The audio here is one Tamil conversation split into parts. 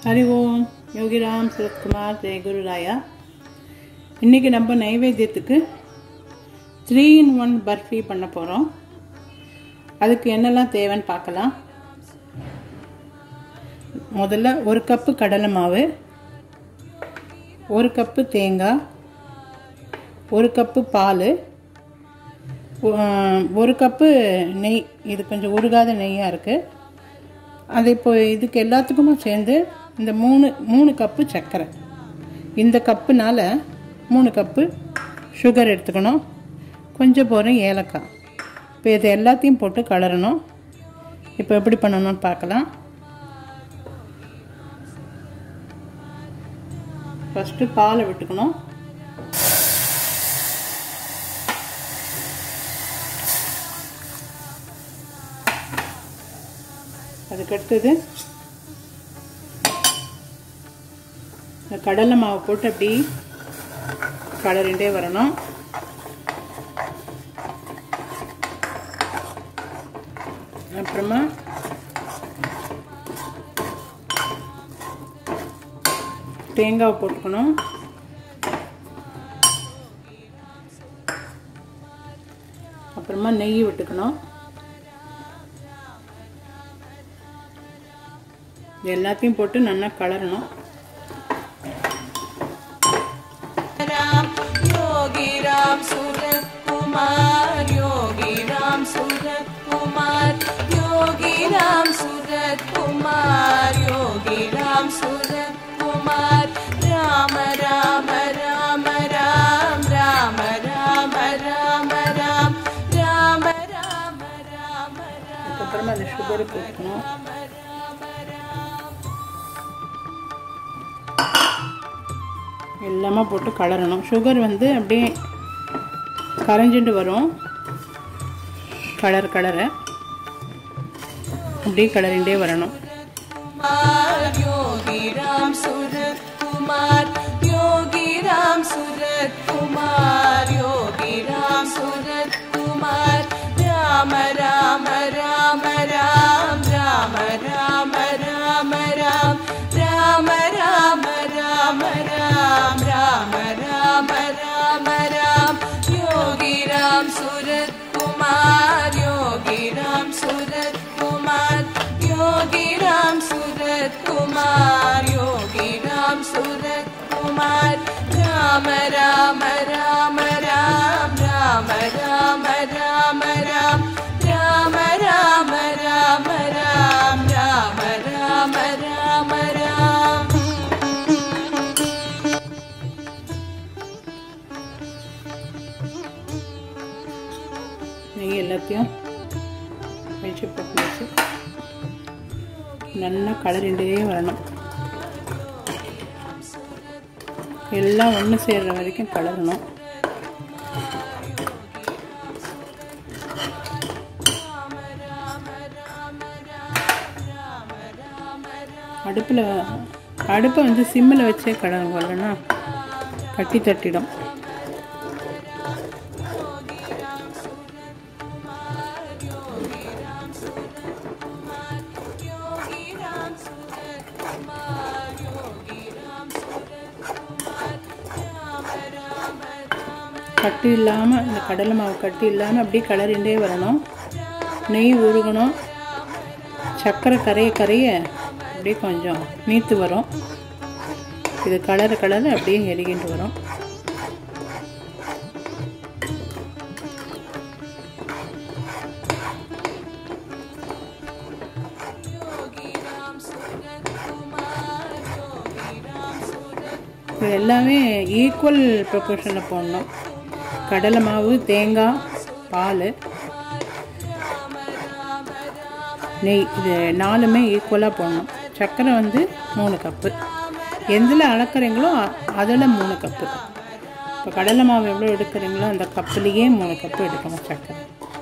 ஹரி ஓம் யோகிராம் சுரத்குமார் ஜெய குருராயா இன்றைக்கி நம்ம நைவேத்தியத்துக்கு த்ரீ இன் ஒன் பர்ஃபி பண்ண போகிறோம் அதுக்கு என்னெல்லாம் தேவைன்னு பார்க்கலாம் முதல்ல ஒரு கப்பு கடலை மாவு ஒரு கப்பு தேங்காய் ஒரு கப்பு பால் ஒரு கப்பு நெய் இது கொஞ்சம் உருகாத நெய்யாக இருக்குது அது இப்போ இதுக்கு எல்லாத்துக்குமே சேர்ந்து இந்த மூணு மூணு கப்பு சர்க்கரை இந்த கப்புனால் மூணு கப்பு சுகர் எடுத்துக்கணும் கொஞ்சம் போகிற ஏலக்காய் இப்போ இது எல்லாத்தையும் போட்டு கலரணும் இப்போ எப்படி பண்ணணும்னு பார்க்கலாம் ஃபஸ்ட்டு பாலை விட்டுக்கணும் அதுக்கடுத்தது இந்த கடலை மாவு போட்டு அப்படி கலரிண்டே வரணும் அப்புறமா தேங்காய் போட்டுக்கணும் அப்புறமா நெய் விட்டுக்கணும் எல்லாத்தையும் போட்டு நல்லா கலரணும் योगी राम सूरत कुमार योगी राम सूरत कुमार योगी राम सूरत कुमार योगी राम सूरत कुमार राम राम राम राम राम राम राम राम राम राम राम அதுக்கப்புறமா அந்த சுகரை போட்டுக்கணும் எல்லாமே போட்டு கலரணும் சுகர் வந்து அப்படியே கரைஞ்சிட்டு வரும் கலர் கலரை அப்படியே கலரிண்டே வரணும் कुमार योगी राम सूरत कुमार योगी राम सूरत कुमार योगी राम सूरत कुमार राम राम राम राम राम राम राम राम राम राम राम राम राम राम राम राम योगी राम सूरत कुमार योगी राम सूरत कुमार योगी राम सूरत कुमार योगी राम सूरत कुमार राम राम राम राम राम राम राम राम राम राम राम राम राम राम राम राम நெய் எல்லாத்தையும் வச்சு போட்டு வச்சு நல்லா கலரிண்டே வரணும் எல்லாம் ஒன்று சேர்ற வரைக்கும் கலரணும் அடுப்பில் அடுப்பை வந்து சிம்மில் வச்சே கலரும் இல்லைன்னா கட்டி தட்டிடும் கட்டி இல்லாமல் இந்த கடலை மாவு கட்டி இல்லாமல் அப்படியே கலரிண்டே வரணும் நெய் உருகணும் சர்க்கரை கரைய கரைய அப்படியே கொஞ்சம் நீத்து வரும் இது கலர கலர அப்படியே எரிகிட்டு வரும் இது எல்லாமே ஈக்குவல் ப்ரொபோர்ஷனில் போடணும் கடலை மாவு தேங்காய் பால் நெய் இது நாலுமே ஈக்குவலாக போடணும் சர்க்கரை வந்து மூணு கப்பு எந்தில் அளக்குறீங்களோ அதில் மூணு கப்பு இப்போ கடலை மாவு எவ்வளோ எடுக்கிறீங்களோ அந்த கப்புலேயே மூணு கப்பு எடுக்கணும் சர்க்கரை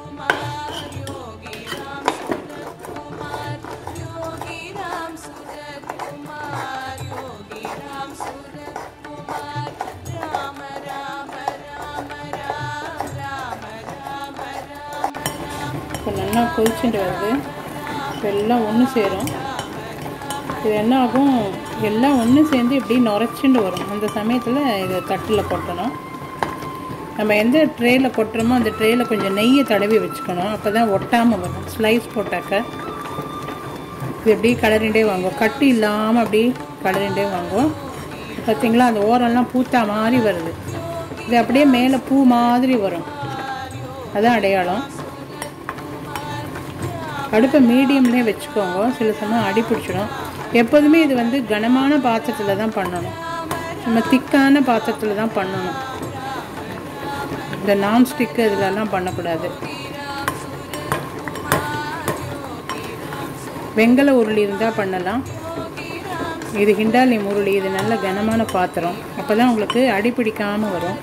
இப்போ நல்லா கொதிச்சுட்டு வருது இப்போ எல்லாம் ஒன்று சேரும் இது என்ன ஆகும் எல்லாம் ஒன்று சேர்ந்து இப்படி நுரைச்சிண்டு வரும் அந்த சமயத்தில் இதை தட்டில் கொட்டணும் நம்ம எந்த ட்ரேயில் கொட்டுறோமோ அந்த ட்ரேயில் கொஞ்சம் நெய்யை தடவி வச்சுக்கணும் அப்போ தான் ஒட்டாமல் வரும் ஸ்லைஸ் போட்டாக்க இது எப்படி கலரிண்டே வாங்குவோம் கட்டி இல்லாமல் அப்படி கலரிண்டே வாங்குவோம் பார்த்தீங்களா அந்த ஓரம்லாம் பூத்தா மாதிரி வருது இது அப்படியே மேலே பூ மாதிரி வரும் அதான் அடையாளம் அடுப்பை மீடியம்லேயே வச்சுக்கோங்க சில சமயம் அடி பிடிச்சிடும் எப்போதுமே இது வந்து கனமான பாத்திரத்தில் தான் பண்ணணும் நம்ம திக்கான பாத்திரத்தில் தான் பண்ணணும் இந்த நான்ஸ்டிக்கு இதிலெல்லாம் பண்ணக்கூடாது வெங்கல உருளி இருந்தால் பண்ணலாம் இது ஹிண்டாலியம் உருளி இது நல்ல கனமான பாத்திரம் அப்போ தான் உங்களுக்கு அடி பிடிக்காமல் வரும்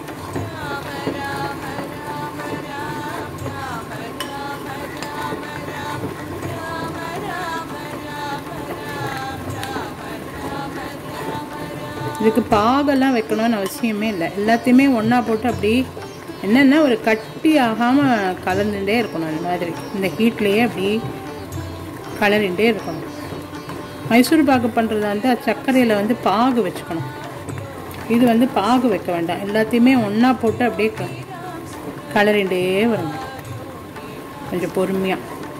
இதுக்கு பாகெல்லாம் வைக்கணும்னு அவசியமே இல்லை எல்லாத்தையுமே ஒன்றா போட்டு அப்படி என்னென்னா ஒரு கட்டி ஆகாமல் கலந்துட்டே இருக்கணும் இந்த மாதிரி இந்த ஹீட்லேயே அப்படி கலரிண்டே இருக்கணும் மைசூர் பாகு பண்ணுறதா வந்து சர்க்கரையில் வந்து பாகு வச்சுக்கணும் இது வந்து பாகு வைக்க வேண்டாம் எல்லாத்தையுமே ஒன்றா போட்டு அப்படியே க கலரிண்டே வரணும் கொஞ்சம் பொறுமையாக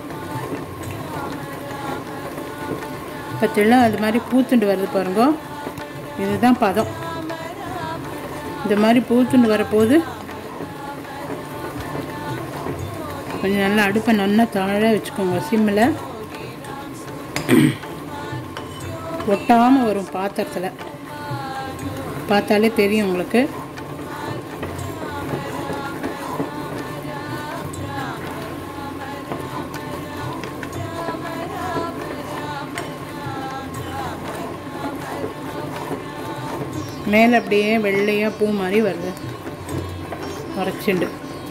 பச்செல்லாம் அது மாதிரி பூத்துண்டு வருது பாருங்க இதுதான் பதம் இந்த மாதிரி பூத்துண்டு வரப்போது கொஞ்சம் நல்லா அடுப்பை நல்லா தாழ வச்சுக்கோங்க சிம்மில் ஒட்டாமல் வரும் பாத்திரத்தில் பார்த்தாலே தெரியும் உங்களுக்கு மேலே அப்படியே வெள்ளையாக பூ மாதிரி வருது உரைச்சிண்டு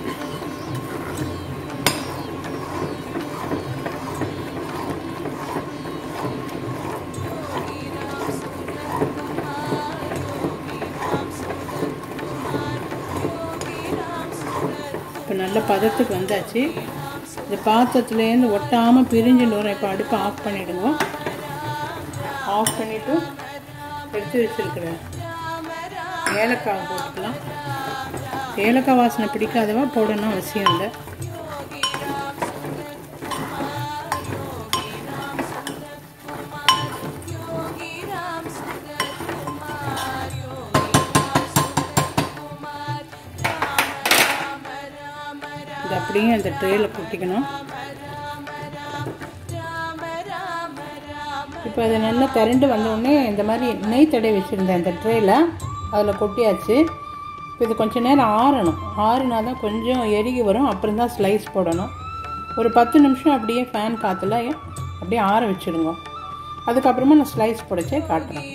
இப்போ நல்ல பதத்துக்கு வந்தாச்சு இந்த பாத்திரத்துலேருந்து ஒட்டாமல் பிரிஞ்சுட்டு வரும் இப்போ அடுப்பை ஆஃப் பண்ணிவிடுங்க ஆஃப் பண்ணிவிட்டு எடுத்து வச்சுருக்கிறேன் ஏலக்காய் போட்டுக்கலாம் ஏலக்காய் வாசனை பிடிக்காதவா போடணும் அவசியம் இல்லை இது அப்படியே அந்த ட்ரேயில் கொட்டிக்கணும் இப்போ அது நல்லா திரண்டு வந்தோடனே இந்த மாதிரி நெய் தடவை வச்சுருந்தேன் அந்த ட்ரேயில் அதில் கொட்டியாச்சு இப்போ இது கொஞ்சம் நேரம் ஆறணும் ஆறுனா தான் கொஞ்சம் எருகி வரும் அப்புறம் தான் ஸ்லைஸ் போடணும் ஒரு பத்து நிமிஷம் அப்படியே ஃபேன் காற்றுல அப்படியே ஆற வச்சுடுங்க அதுக்கப்புறமா நான் ஸ்லைஸ் போடச்சே காட்டுறேன்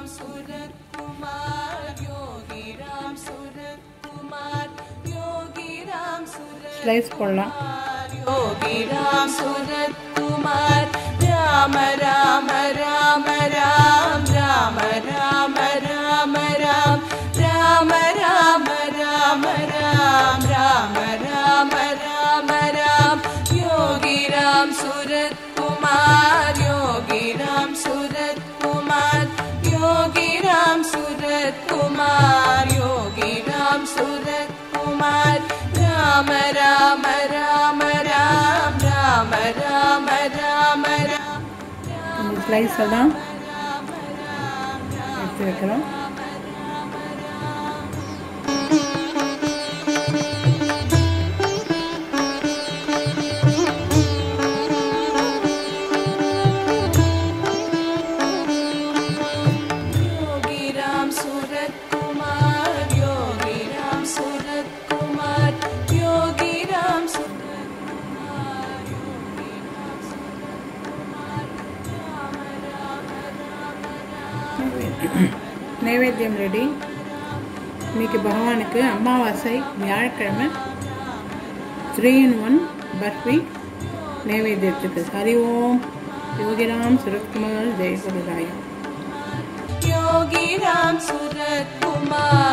ஸ்லைஸ் போடலாம் योगी राम सूरत कुमार राम राम राम राम राम राम राम राम राम राम राम राम राम राम राम राम योगी राम सूरत कुमार योगी राम सूरत कुमार योगी राम सूरत कुमार योगी राम सूरत कुमार राम राम राम राम राम राम राम राम இந்த ஸ்லைஸ் எல்லாம் எடுத்து வைக்கிறோம் योगी राम सूरत कुमार योगी राम सूरत कुमार योगी राम सूरत कुमार योगी राम सूरत कुमार राम राम राम நைவேத்தியம் ரெடி இன்னைக்கு பகவானுக்கு அமாவாசை வியாழக்கிழமை த்ரீ இன் ஒன் பர்ஃபி நைவேத்தியத்துக்கு ஹரி ஓம் யோகிராம் சுரத்குமார் ஜெயகுருராயம் योगी राम सूरत कुमार